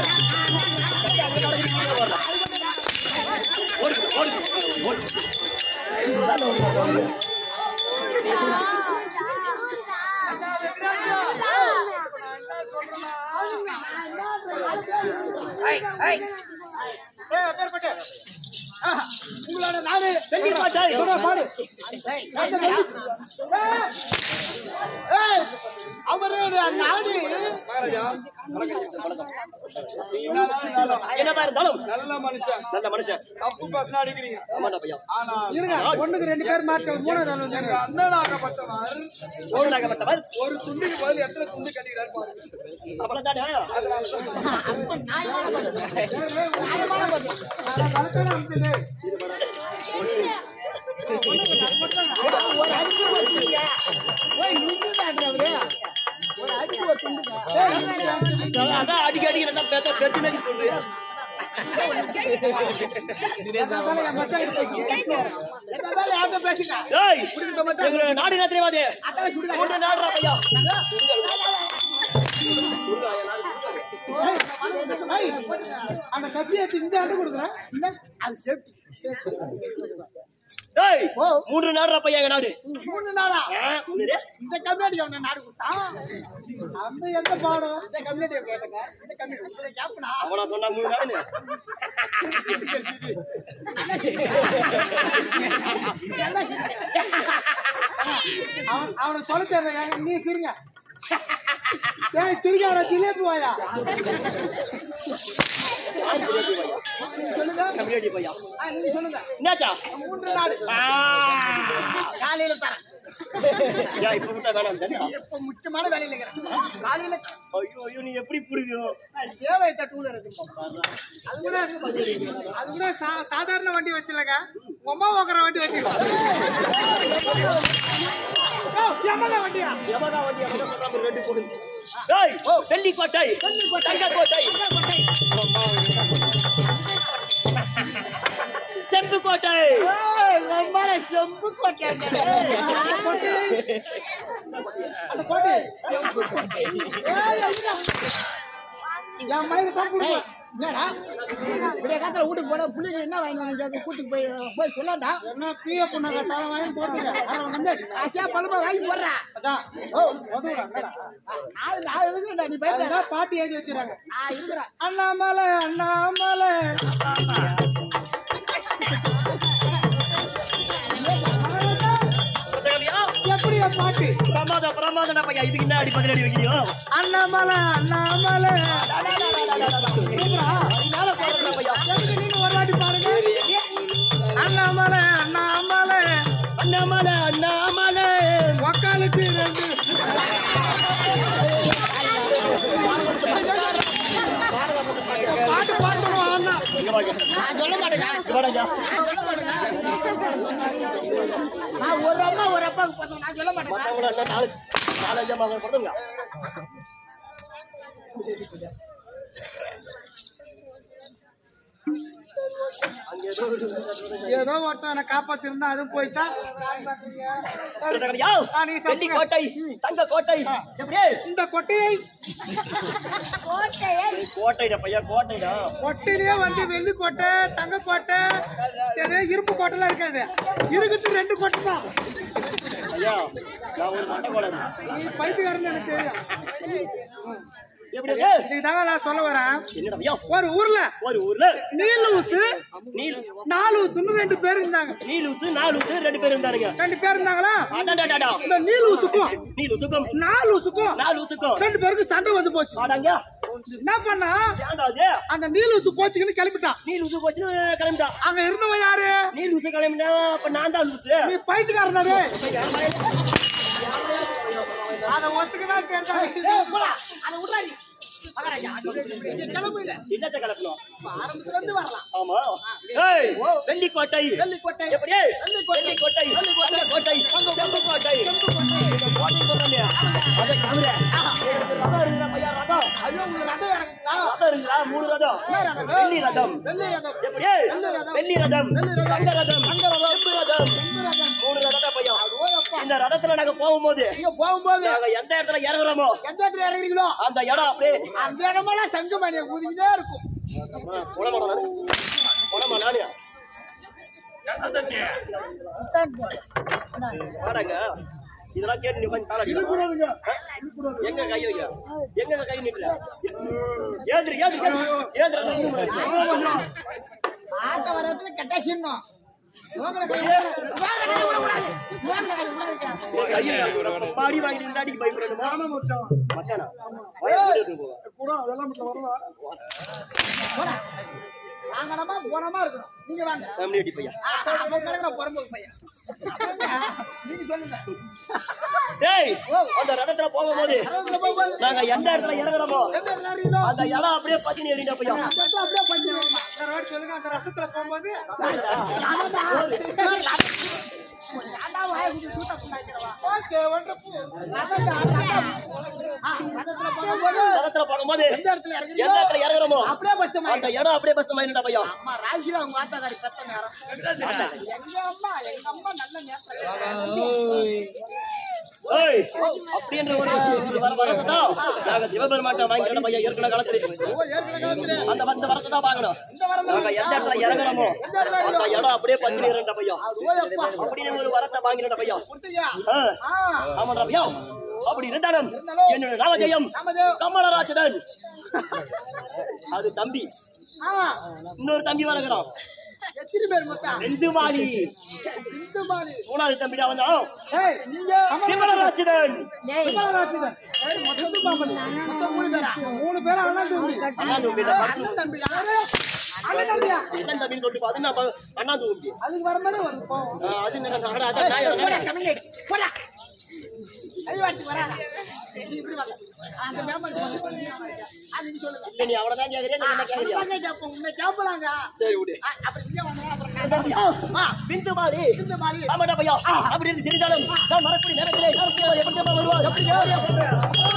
ஏய், அப்பேற்பட்ட, ஆஹா, உங்களோட நாடு வெள்ளி கோட்டை. சொல்றா, பாடு ஏய், அந்த வெள்ளி- ஏய், ஏய், அவருடைய நாடு மகாராஜா வணக்கம் என்னதான் இருந்தாலும் நல்ல மனுஷன் நல்ல மனுஷன் தப்பு பேசினா அடிக்கிறீங்க ஆமாண்டா பையா ஆனா இருங்க ஒண்ணுக்கு ரெண்டு பேர் மாற்ற மூணாவது ஆள் வந்து எங்க அண்ணனாகப்பட்டவர் ஒரு நகப்பட்டவர் ஒரு துண்டுக்கு பதில் எத்தனை துண்டு கட்டிக்கிறார் பாருங்க அவ்வளவுதானே கலக்கணும் அமுத்துது. ஒரு அடிக்கு ஒரு துண்டுங்க. ஓய், நிறுத்துதாங்க அவரு. ஒரு அடிக்கு ஒரு துண்டுங்க. ஏய், நிறுத்துதாங்க. அதான் அடிக்க அடிக்க நல்லா பெத்த பெத்து மேடி சொல்லு எதாந்தாலும் என் மச்சான் கிட்ட பேசுங்க. எதாந்தாலும் என்கிட்ட பேசுங்க. ஏய் எங்க நாடு என்ன தெரியுமா அது அதான் சுடுகாடு. மூன்று நாடுறா பையா ஏய், ஏய், அந்த கத்தியை திஞ்சு ஆண்டு கொடுக்குறேன் இந்த அது சேஃப்டி ஏய் மூன்று நாடுறா பையா எங்க நாடு மூணு நாளா ஆ, உன்னுடைய? இந்த கம்யூனிட்டி அவனை நாடு கொடுத்தான் அந்த எந்த பாடம் இந்த கம்யூனிட்டி கேட்டுங்க இந்த கம்யூனிட்டி உங்களை கேப்பனா அவனா சொன்னா மூணு நாடுன்னு அவன் அவனை சொல்ல தெரியாங்க நீ சிரிங்க ஏய் சிரிக்கார ஜிலேபி வாயா நீங்க சொல்லுங்க கம்யூனிட்டி பையா ஆ, நீங்க சொல்லுங்க என்னாச்சா மூன்று நாடு ஆ. காலையில தரேன் ஏன் இப்ப விட்டா வேணாம் தானே இப்ப முக்கியமான வேலையில இருக்கிறேன் காலையில ஐயோ ஐயோ நீ எப்படி புரியும் தேவை தட்டுல இருக்கு அது கூட அது கூட சா- சாதாரண வண்டி வச்சிருலங்க உமா ஓக்குற வண்டி வச்சிருக்கோம் எம்எல்ஏ வண்டியா எவனா வண்டி எவனா சொல்றாம ரெண்டு போடு ஏய் வெள்ளி கோட்டை தங்க கோட்டை செம்பு கோட்டை செம்பு கோட்டை அந்த கோட்டை ஏய், ஐயா. என் மயிறு தான் கொடுப்பேன் என்னடா விடிய காத்துல வீட்டுக்கு போனா புள்ளிங்க என்ன வாங்கி வந்து கூட்டிட்டு போய் போய் சொல்லாண்டா என்ன பிய பொண்ணாங்க தலை வாங்கி போட்டுங்க அவன் வந்து காசியா பழமா வாங்கி போடுறா அதான் ஓ உதவுடா என்னடா நான் நான் எதுக்குடா நீ பயப்படாத பாட்டி எழுதி வச்சிருக்காங்க நான் இருக்கிறேன் அண்ணாமலை அண்ணாமலை எப்படியா பாட்டு பிரமாதம் பிரமாதம் பையா இதுக்கு என்ன அடி பதிலடி வைக்கிறியோ அண்ணாமலை அண்ணாமலை அதனால போடுறா பையா எதுக்கு நீங்க ஒரு வாட்டி பாருங்க அண்ணாமலை அண்ணாமலை அண்ணாமலை அண்ணாமலை ஒக்காலுக்கு ரெண்டு பாட்டு பாடணும் அண்ணா இங்க வாங்க நான் சொல்ல மாட்டேங்க இங்க வாடா நான் சொல்ல மாட்டேங்க நான் ஒரு அம்மா ஒரு அப்பாவுக்கு பார்த்தோம் நான் சொல்ல மாட்டேங்க மத்தவங்கள என்ன நாலு நாலஞ்சு மாதம் கொடுத்துங்க ஏதோ ஒருத்தன் என்னை காப்பாத்திருந்தா அதுவும் போயிச்சா யா ஆ, நீ சாப்பிடுங்க. வெள்ளி கோட்டை தங்க கோட்டை எப்படி இந்த கொட்டையை கோட்டைடா பையா கோட்டைடா கொட்டையிலேயே வந்து வெள்ளி கோட்டை தங்க கோட்டை ஏதோ இரும்பு கோட்டைலாம் இருக்காது இருக்குது ரெண்டு கோட்டை தான் ஐயா நான் ஒரு மட்டை கோலம் நீ பைத்தியக்காரன்னு எனக்கு தெரியும் எப்படி இதுக்கு தாங்க நான் சொல்ல வரேன் என்னடா ஐயா ஒரு ஊர்ல ஒரு ஊர்ல நீலூசு நீல் நாலூசுன்னு ரெண்டு பேர் இருந்தாங்க நீலூசு நாலூசு ரெண்டு பேர் இருந்தாருங்க ரெண்டு பேர் இருந்தாங்களா அடாடாடா இந்த நீலூசுக்கும் நீலூசுக்கும் நாலூசுக்கும் நாலூசுக்கும் ரெண்டு பேருக்கு சண்டை வந்து போச்சு ஆடாங்க என்ன பண்ணா ஏன்டா அது அந்த நீலூசு கோச்சுக்குன்னு கிளம்பிட்டான் நீலூசு போச்சுன்னு கிளம்பிட்டான் அங்க இருந்தவன் யாரு நீலூசு கிளம்பிட்டா அப்ப நான் தான் லூசு நீ பைத்தியக்காரனாரு அத ஒத்துக்கனா சேர்ந்தா அத விட்றாடி மகாராஜா கிளம்பு இல்ல என்னத்தை கலக்கணும் ஆரம்பத்துல இருந்து வரலாம் ஆமா ஏய் வெள்ளி கோட்டை வெள்ளி கோட்டை எப்படி வெள்ளி கோட்டை. வெள்ளி கோட்டை வெள்ளி கோட்டை. தங்க கோட்டை செம்பு கோட்டை இந்த கோட்டை சொல்றேன் அதை தவிர எனக்கு ரதம் இருக்குடா பையா ரதம் ஐயோ உங்களுக்கு ரதம் இறங்குதா ரதம் இருக்குடா மூணு ரதம் என்ன ரதம்? வெள்ளி ரதம் வெள்ளி ரதம் எப்படி வெள்ளி ரதம். வெள்ளி ரதம் வெள்ளி ரதம். தங்க ரதம் தங்க ரதம். செம்பு ரதம் வெள்ளி ரதம் மூணு ரதம் பையா ஓயப்பா இந்த ரதத்துல நாங்க போகும்போது நீங்க போகும்போது நாங்க எந்த இடத்துல இறங்குறோமோ எந்த இடத்துல இறங்குறீங்களோ அந்த இடம் அப்படியே அந்த இடமெல்லாம் சங்கு மணியை ஊதிக்கிட்டே இருக்கும் போனமா நானு போனமா நானு வாடங்க இதெல்லாம் கேட்டு நீ கொஞ்சம் தாராடி எங்க கை வைக்க எங்க கை நீட்டுற ஏந்திரி ஏந்திரி ஏந்திரி ஆட்ட வரதுல கெட்ட சின்னம் வாங்கடா கை விட- வாங்கடா கை விடக்கூடாது. வாங்கடா கை விடாதீங்க. பாடி வாங்கிட்டு இந்த அடிக்கு பயப்படணுமா மச்சானா பயப்பட்டு போவா போடா. வாங்கடாமா போனமா இருக்கணும் நீங்க வாங்க ஃபேமிலி அடி பையா ஆ, அவன் கிடக்குற பொறும்போக்கு பையன் அப்புறங்க, நீங்க சொல்லுங்க டேய் அந்த ரதத்துல போகும்போது அதுல போகும்போது நாங்க எந்த இடத்துல இறங்குறோமோ எந்த இடத்துல இறங்குறீங்களோ, அந்த இடம் அப்படியே பத்தினி ஏறிட்டா பையா அந்த இடத்துல அப்படியே பஞ்சு வைக்கணும். வேற வாட்டி சொல்லுங்க அந்த ரசத்துல போகும்போது நான்டா. நான்டா வாயை குத்தி சூட்டை புண்ணாக்கிறவா. Okay, wonderful. ரதத்தை, ரதம். ஆ, ரதத்துல போகும்போது ரதத்துல போகும்போது எந்த இடத்துல எந்த இறங்குறீங்களோ, இடத்துல இறங்குறோமோ அப்படியே பஸ்ட் அந்த இடம் அப்படியே பஸ் மைண்டா பையா அம்மா ராசியில அவங்க ஆத்தாக்காரி பெத்த நேரம் எங்க அம்மா எங்க அம்மா நல்ல நேரம் ஏய் அப்படின்ற ஒரு ஒரு வர வரதா நாங்க சிவபெருமான்ட்ட வாங்கிக்கிற பையா ஏற்கனவே கலக்குது ஓ ஏற்கனவே காலத்துல அந்த அந்த வரத்தை தான் வாங்கணும் இந்த வரது நாங்க எந்த இடத்துல இறங்குறோமோ எந்த இடத்துல அந்த இறங்குறோம்? இடம் அப்படியே பத்தினி ஏறண்டா பையா ஓ அப்பா அப்படின்னு ஒரு வரத்தை வாங்கினடா பையா கொடுத்தீங்க ஆ, ஆ ஆமாடா பையா அப்படி இருந்தாலும் என்னோட நாமஜெயம் நாமஜெயம். கமலராஜன் அது தம்பி ஆ இன்னொரு தம்பி வளர்க்குறான் எத்தனை பேர் மொத்தம் ரெண்டு மாடி இந்த மாதிரி மூணாவது தம்பிடா வந்தான் ஏய் நீங்க விமலராஜன் விமலராட்சிதன். ஏய், மொத்தம் பாம்பு. மொத்தம் மூணு பேரா மூணு பேரா அண்ணன் தம்பி அண்ணா தம்பிடா அண்ணன் தம்பிடா அண்ணன் தம்பியா அண்ணன் தம்பின்னு சொல்லிட்டு பா, அது என்ன பா- அண்ணா தம்பி அதுக்கு வர மாதிரி வருது போவோம் ஆ, அது என்ன அடா, அதான் நான் போடா, இவன் கம்மிங்க அடி. போடா. கை வாட்டி வராதா? நீ இப்படி வாங்க. அந்த மேம்பட்டு வாங்க. ஆ, நீங்க சொல்லுங்க. இல்ல நீ அவனதான் கேக்குறியா நீ என்ன கேக்குறியா உன்னை கேட்போம், உன்னை கேட்பலாங்க. சரி விடு ஆ, அப்புறம் இங்கே வாங்க, அப்புறம் நான் ஆ, ஆ, பிந்து மாடி இந்த மாதிரி. ஆமாடா பையா அப்படின்னு தெரிஞ்சாலும் நான் மறக்கூடிய நேரத்திலே எப்படி தெரியுமா வருவா எப்படி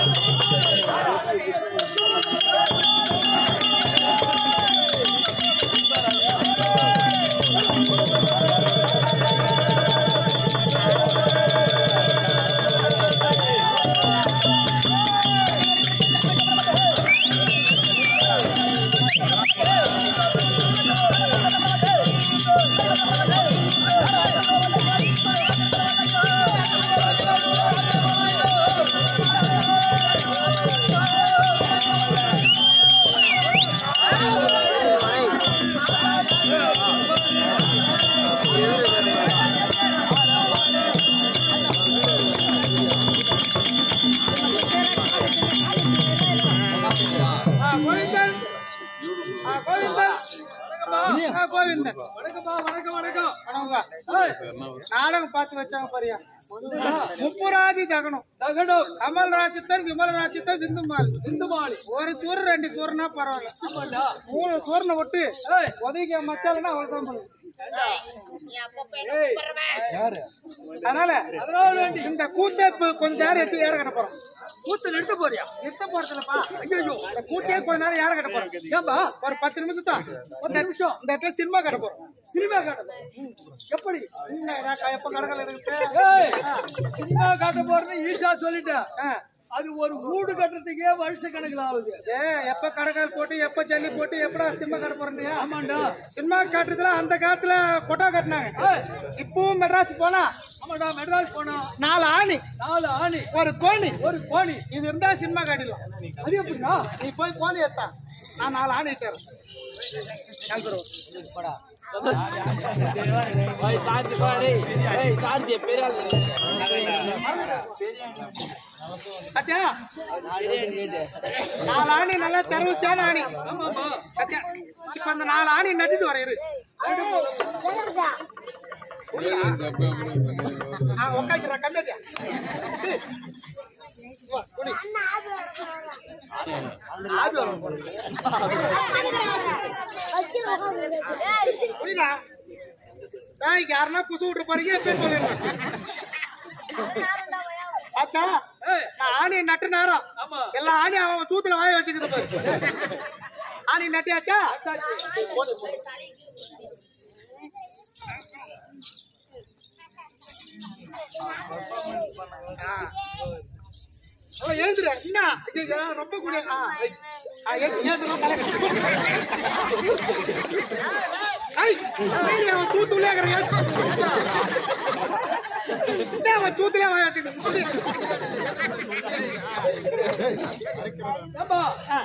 ஆ, கோவிந்தன். ஆ, கோவிந்தன். ஆ, கோவிந்தன். வணக்கம்ப்பா வணக்கம் வணக்கம் வணக்கம்ப்பா. நாடகம் பார்த்து வச்சாங்க பாரியா முப்புராதி தகனம் தகடம் கமல் ராஜத்தன் விமல் ராஜத்தன் விந்துமால் இந்து மாலி ஒரு சூறு ரெண்டு சூறுனா பரவாயில்ல ஆமாண்டா மூணு சூரனை விட்டு ஏய் உதவிக்க மச்சாலன்னா அவ்வளவுதான் பண்ணும் ஏய் அதனால அதனால வேண்டி இந்த கூட்டை இப்ப கொஞ்ச நேரம் எடுத்து ஏற கட்ட போறோம் கூத்து நிறுத்த போறியா நிறுத்த போறதுலப்பா ஐயோ இந்த கூட்டையே கொஞ்ச நேரம் ஏற கட்ட போறோம் ஏன்பா ஒரு பத்து நிமிஷம் தான் ஒரு நிமிஷம் இந்த இடத்துல சினிமா கட்ட போறோம் சினிமா காட்டுது எப்படி என்ன நான் எப்ப கடற்கரை இருக்கு ஏய் சினிமா காட்ட போறேன்னு ஈஷா சொல்லிட்டேன் ஆ. அது ஒரு வீடு கட்டுறதுக்கே வருஷ கணக்குல ஆகுது ஏ எப்ப கடற்கரை போட்டு எப்ப ஜல்லி போட்டு எப்படா சினிமா கட்ட போறேன்டியா ஆமாண்டா சினிமா காட்டுறதுல அந்த காலத்துல கொட்டா கட்டினாங்க ஏய் இப்பவும் மெட்ராஸ் போனா ஆமாண்டா மெட்ராஸ் போனா நாலு ஆணி நாலு ஆணி ஒரு கோணி ஒரு கோணி இது இருந்தா சினிமா காட்டிடலாம் அது எப்படிடா நீ போய் கோணி எடுத்தா நான் நாலு ஆணி இட்டாரு அத்தியா நாலு ஆணி நல்லா தரவசான ஆணி ஆமாமா அத்தியா இப்ப அந்த நாலு ஆணி நட்டுட்டு வர இரு ஆ உட்காந்துறா கண்டாட்டியா ஆபி வரும் புரியுதா நான் யாருன்னா புசு விட்டு போறீங்க எப்பயும் சொல்லிடுறேன் அத்தா ஏய் நான் ஆணி நட்டு நேரம் ஆமா எல்லா ஆணி அவன் சூத்துல வாய வச்சுக்கிது பாரு ஆணி நட்டியாச்சா அவன் எழுதுற என்ன ஐயோ, ரொம்ப கூட ஆ, ஐ. ஆ, ஏ- ஏதுலாம் கலக்கு. ஐ, ஐடி, அவன் தூத்துலே இருக்கிறான். என்ன அவன் தூத்துலே வாய வச்சுக்கிட்டு? ஏப்பா ஆ,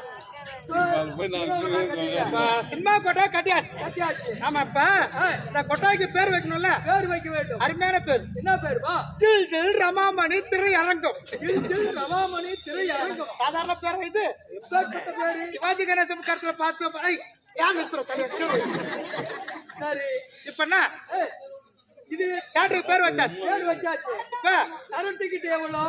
இப்ப சினிமா கொட்டா கட்டியாச்சு கட்டியாச்சு ஆமா இப்ப இந்த கொட்டாய்க்கு பேர் வைக்கணும்ல பேர் வைக்க வேண்டும் அருமையான பேர் என்ன பேர் வா ஜில் ஜில் ரமாமணி திரை அரங்கம் ஜில் ஜில் ரவாமணி திரை அரங்கம் சாதாரண பேர் இது எப்பேற்பட்ட பேரு சிவாஜி கணேசன் கருத்துல பார்த்து ஐ, ஏன் நிறுத்துற தலையா கேளு. சரி இப்ப என்ன ஏய், இது தேட்டருக்கு பேர் வச்சாச்சு பேர் வச்சாச்சு இப்ப கரண்ட் டிக்கெட் எவ்வளோ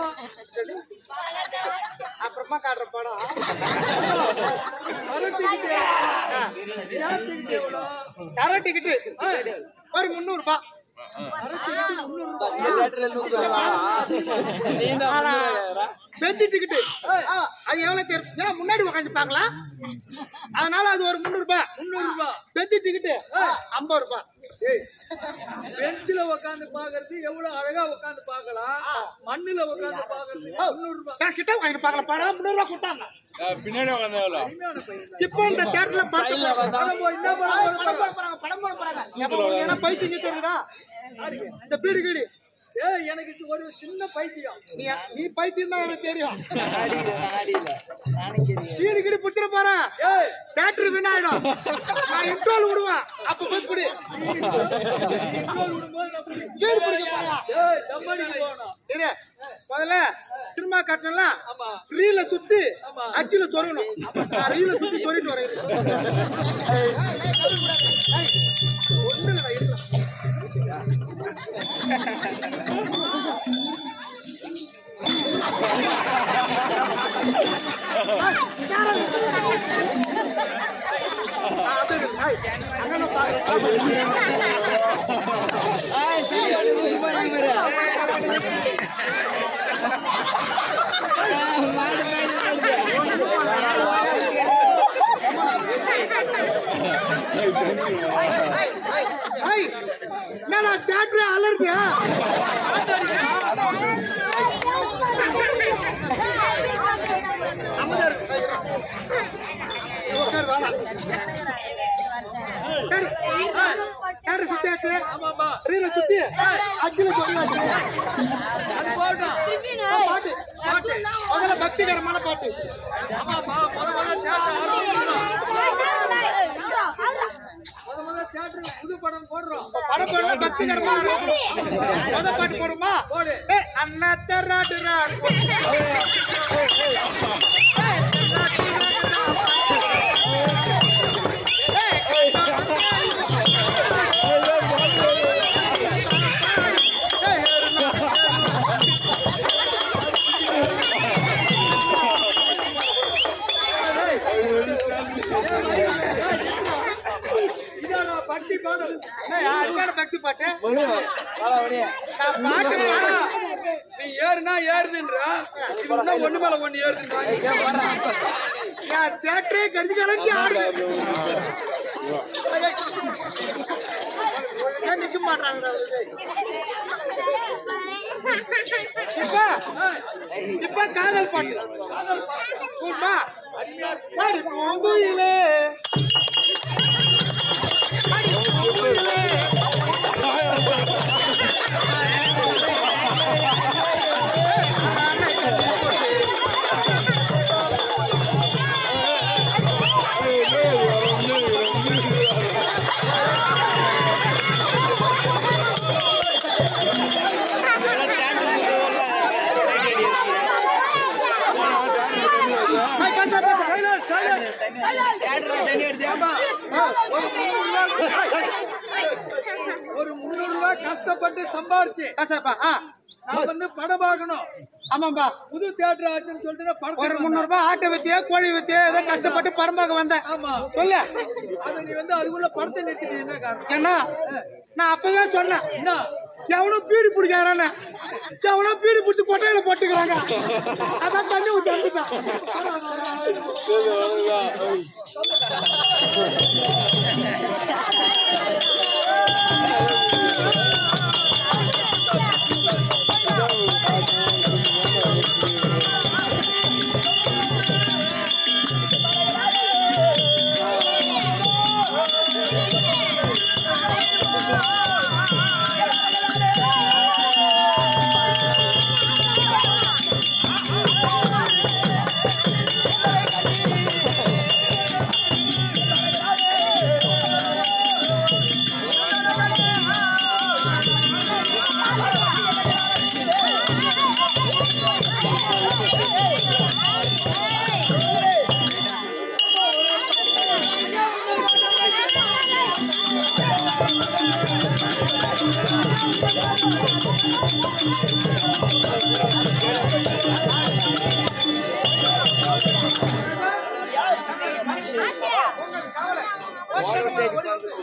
அப்புறமா காட்டுற படம் கரண்ட் டிக்கெட் எவ்வளோ சேர் டிக்கெட் எவ்வளோ தர டிக்கெட்டு ஏய், ஒரு முந்நூறு ரூபாய் கரண்ட் டிக்கெட் முந்நூறு ரூபாய் ஆனா பெஞ்சு டிக்கெட்டு அது எவ்வளவு தெரியும் ஏன்னா முன்னாடி உட்காந்து பார்க்கலாம் அதனால அது ஒரு முந்நூறு ரூபாய் முந்நூறு ரூபாய் பெஞ்சு டிக்கெட்டு ஐம்பது ரூபாய் ஏய் பெஞ்சில உட்காந்து பாக்குறது எவ்வளவு அழகா உட்காந்து பார்க்கலாம் மண்ணுல உட்காந்து பாக்குறது முந்நூறு ரூபாய் நான் கிட்ட உட்காந்து பார்க்கலாம் படம் முந்நூறு ரூபாய் கொடுத்தாங்க பின்னாடி உட்காந்து எவ்வளோ அருமையான பையன் தான். இப்போ இந்த தேட்டர்ல படம் படம் போ- என்ன படம் போட படம் போறா? போட போறாங்க படம் போட போறாங்க எப்ப உங்களுக்கு ஏன்னா பைத்தியம் கீத்து இருக்குதா இந்த பீடு கீடு ஏய் எனக்கு இது ஒரு சின்ன பைத்தியம் நீ நீ பைத்தியம் தான் எனக்கு தெரியும் வீடு கீடு புடிச்சிட போறேன் ஏய் தேட்டர் வீணாயிடும் நான் இன்ட்ரோல் விடுவேன் அப்ப போய் புடி பெட்ரோல் விடும்போது நான் பிடிக்கும். வீடு பிடிக்க போறியா ஏய் தம்பாடிக்கு போகணும் இரு முதல்ல சினிமா காட்டணும்லாம் ஆமா ரீல சுத்தி ஆமா. அச்சில சொருகணும் நான் ரீல சுத்தி சொரிட்டு வரேன் இரு. ஏய், ஒண்ணும் இல்லடா, இருடா. ஆ, அப்படியே இரு. ஏய், அங்கன பாரு. ஏய், என்னடா தேட்டரே அலறுது அமைதியா இரு. உட்காரு, வேணாம். சரி. தேட்டர் சுத்தியாச்சு ஆமாப்பா ரீல சுத்தி அச்சில சொல்லாச்சு அது போகட்டும் பாட்டு பாட்டு முதல்ல பக்திகரமான பாட்டு ஆமாப்பா முத முத தியேட்டர் ஆரம்பிக்கணும் முத முத தியேட்டருக்கு புது படம் போடுறோம் படம் போடுற பக்திகரமான முத பாட்டு போடுமா போடு ஏய், அண்ணா தராடு ராடு. இதான் பக்தி பாடல் ஏய், அருமையான பக்தி பாட்டு நான் பாட்டு பாடுறேன். நீ ஏறுனா ஏறுதுன்ற இது இன்னும் ஒண்ணு மேல ஒண்ணு ஏறுதுன்ற என் தேட்டரே கருதி கலக்கி ஆடுது ஏன் நிக்க மாட்டாங்க இப்ப இப்ப காதல் பாட்டு கூட்டா பாடி பூங்குயிலே பாடி பூங்குயிலே பேச பேச சைலன்ஸ் சைலன்ஸ் ஏம்மா, ஒரு முந்நூறு ரூபாய் ஒரு முந்நூறு ரூபாய் கஷ்டப்பட்டு சம்பாரிச்சு பேசப்பா ஆ நான் வந்து படம் பார்க்கணும் ஆமாம்பா புது தியேட்டர் ஆச்சுன்னு சொல்லிட்டு நான் ஒரு படத்துக்கு முந்நூறு ரூபாய் ஆட்டை வித்தியா கோழி வித்தியா ஏதோ கஷ்டப்பட்டு படம் பார்க்க வந்தேன் ஆமா சொல்லு அது நீ வந்து அதுக்குள்ள படத்தை நிறுத்திட்டு என்ன காரணம் ஏன்னா நான் அப்பவே சொன்னேன் என்ன எவனோ பீடி பிடிக்கிறானே எவனோ பீடி பிடிச்சி கொட்டையில போட்டுக்கிறாங்க அதான் தண்ணி ஊற்றி வந்துட்டான்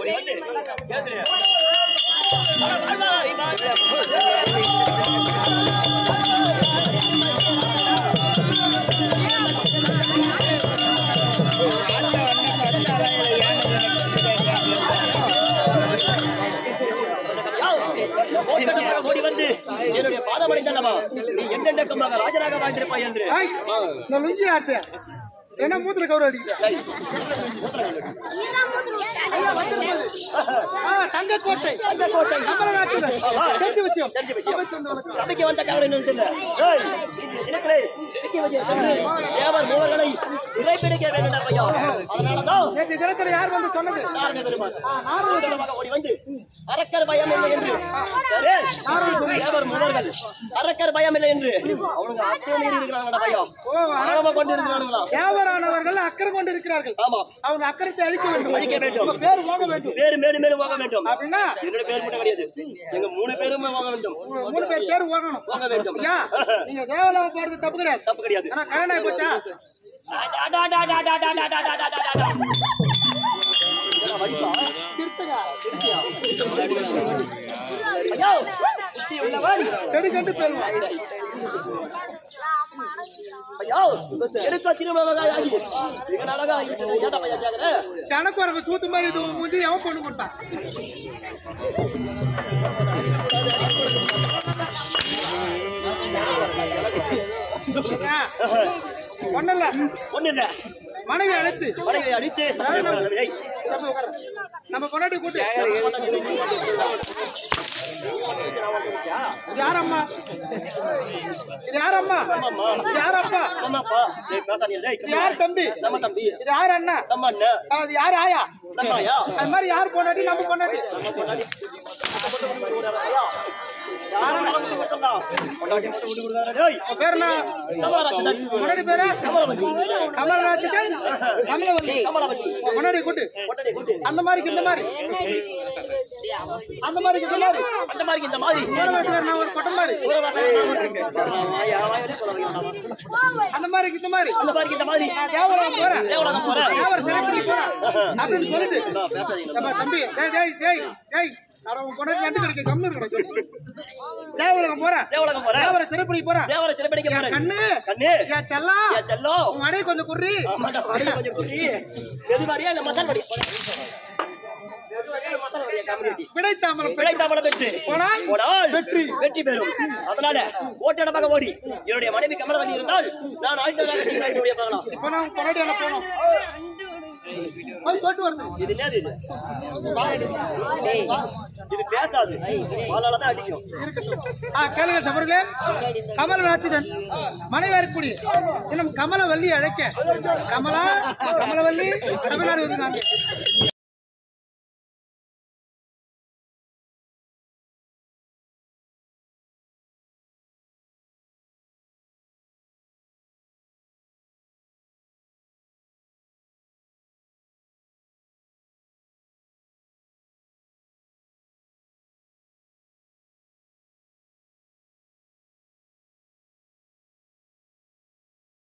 ஓடி வந்து கேக்குறியா? அட, வாழ்வாரி, வாழ்வாரி. ஓட்டமாக ஓடி வந்து என்னுடைய பாதமடைந்தல்லவா நீ என்னென்னக்கமாக ராஜராக வாழ்ந்திருப்பாய் என்று ஏய், இந்த லுங்கி ஆட்டு என்ன மூத்துல கௌரவ அடிக்குது ஆ, தங்கக்கோட்டை தங்கக்கோட்டை. கமலநாட்டுதல் தெரிஞ்சு விஷயம் தெரிஞ்ச விஷயம். சபைக்கு வந்த வழக்கம். சபைக்கு வந்த காரணம் என்னன்னு தெரியல. ஏய், இருக்கிறே, சிக்கி வச்சு சென்று தேவர் மூவர்களை சிறைப்பிடிக்க வேண்டும் ஐயா. அதனாலதான் நேற்று தினத்துல யார் வந்து சொன்னது நாரத பெருமான் ஆ, நாரதர் உடனடியாக ஓடி வந்து அரக்கர் பயம் இல்லை என்று சரி, தேவர் மூவர்கள் அரக்கர் பயம் இல்லை என்று அவனுங்க அத்துமீறி இருக்கிறாங்களா பையன் ஓ, ஆழமா கொண்டு இருக்கிறாங்களா தேவரானவர்கள் அக்கறை கொண்டு இருக்கிறார்கள் ஆமா அவங்க அக்கறத்தை அழிக்க வேண்டும் அழிக்க வேண்டும். உங்க பேர் போக வேண்டும் பேரு மேலும் மேலும் வாங்க வேண்டும் அப்படின்னா என்னோட பேர் மட்டும் கிடையாது எங்க மூணு பேருமே வாங்க வேண்டும் மூணு பேர் பேர் போகணும் வாங்க வேண்டும் ஐயா நீங்க தேவலாம போறது தப்பு கிடையாது தப்பு கிடையாது ஆனா கல்யாணம் ஆகி போச்சா டா, டா, டா, டா, டா, டா, டா, டா, டா, டா, டா, டா. இதெல்லாம் வலிப்பா? திருச்சங்க ஐயோ, புத்தி உள்ளவன். செடி கண்டு பேருவா ஐயோ, எனக்கு திருமணமாக ஆகி, மிக நாளாக ஆகி, ஏன்டா பையன் கேக்குற? சனக்கு வரக்கு சூத்து மாதிரி இது மூஞ்சி எவன் பொண்ணு கொடுத்தான் ஒண்ணு இல்ல ஒண்ணும் இல்ல. மனைவி அழைத்து மனைவியை அடித்து, ஏய், நம்ம உட்காரு. நம்ம பொண்டாட்டி கூட்டு இது யார் அம்மா இது யார் அம்மா இது யார் அப்பா ஆமாப்பா. ஏய், பேசாதீங்க, டேய், இது யார் தம்பி நம்ம தம்பி இது யார் அண்ணா நம்ம அண்ணன் ஆ, இது யார் ஆயா நம்மாயா அது மாதிரி யார் பொண்டாட்டி நம்ம பொண்டாட்டி ஐயா, யாரும் நமக்கு மட்டும்தான். பொண்டாட்டி மட்டும் விட்டு கொடுக்காத, டேய். உன் பேர் என்ன கமலராஜன். பொண்டாட்டி பேரு கமலவதி. கமலராஜன் கமலவல்லி கமலவதி. உன் பொண்டாட்டி கூட்டு பொண்டாட்டி கூட்டு. அந்த மாதிரி இந்த மாதிரி அந்த மாதிரி இந்த மாதிரி அந்த மாதிரி இந்த மாதிரி ஊர வச்சுக்கார நான் ஒரு கொட்டம் மாதிரி ஒரு வசனம் நான் ஒரு- வாயா, வாயாடி சொல்ல வைக்கலாம். அந்த மாதிரி இந்த மாதிரி அந்த மாதிரி இந்த மாதிரி நான் தேவலம் போறேன் தேவலோகம் போறேன். தேவர் சிலைக்கு போறேன் அப்படின்னு சொல்லிட்டு நான் பேசாதீங்க. ஏப்பா தம்பி டேய் டேய் டேய் டேய் அட உன் பொண்டாட்டி நண்டு கிடைக்க கம்மி இருக்கணும் தேவலகம் போறேன் தேவலோகம் போறேன். தேவர சிறைப்படி போறேன் தேவரை சிறைப்பிடிக்க என் போறேன். கண்ணு கண்ணு. என் செல்லா என் செல்லம். உன் அடைய கொஞ்சம் குர்ரி ஆமாடா, வாயா, கொஞ்சம் குடி. எது மாதிரியா இல்ல மசால் வடி எது மாதிரியா இல்ல மசால் வடியா கம்யூனிட்டி பிடைத்தாமலம் பிழைத்தாமல பெற்று போனால் போனால் வெற்றி. வெற்றி பெறும் அதனால ஓட்டடமாக ஓடி என்னுடைய மனைவி கமலவதி இருந்தால் நான் ஆழ்ந்ததாக செய்கிறேன் என்னுடைய மகனா இப்போ நான் பொண்டாட்டி என்ன போனோம் போய் சொல்லிட்டு வருது இது என்னது இது இது பேசாது அதனாலதான் அடிக்கும் ஆ கேளுங்க சபர்களே கமலராட்சிதன் மனைவி இருக்கக்கூடிய இன்னும் கமலவல்லி அழைக்க கமலா கமலவல்லி தமிழ்நாடு வருகிறாங்க